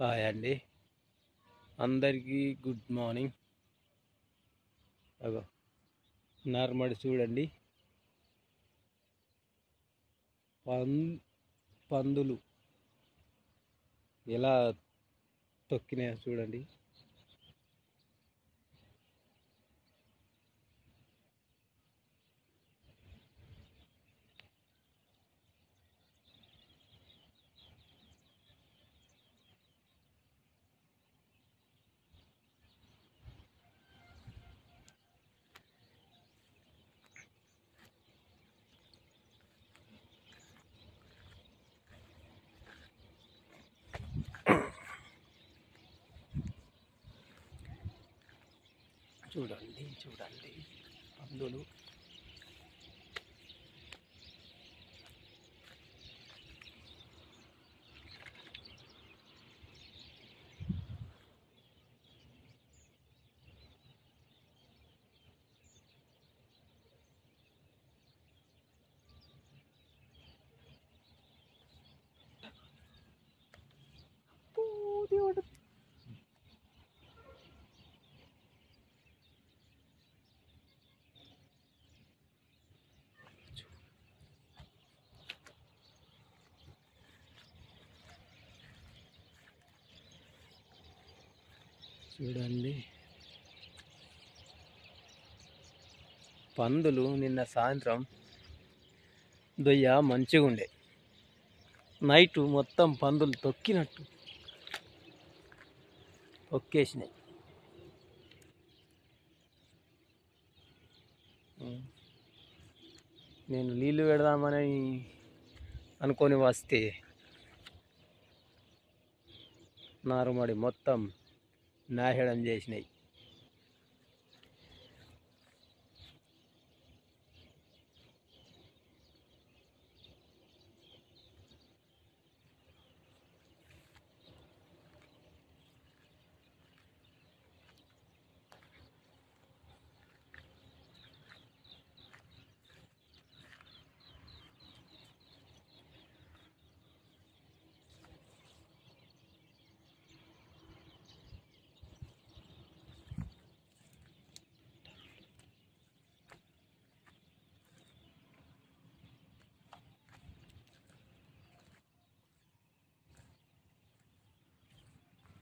Hi అండి అందరికీ good morning అగో నార్మల్ చూడండి పం పందులు ఎలా తొక్కినాయో చూడండి చూడండి చూడండి పందులు ఓ దేవుడు చూడండి పందులు నిన్న సాయంత్రం దొయ్య మంచిగా ఉండే నైట్ మొత్తం పందులు తొక్కినట్టు తొక్కేసినాయి ఉం. నేను నీళ్ళు పెడదామని అనుకొని వస్తే నారుమడి మొత్తం నాశనం చేసినాయి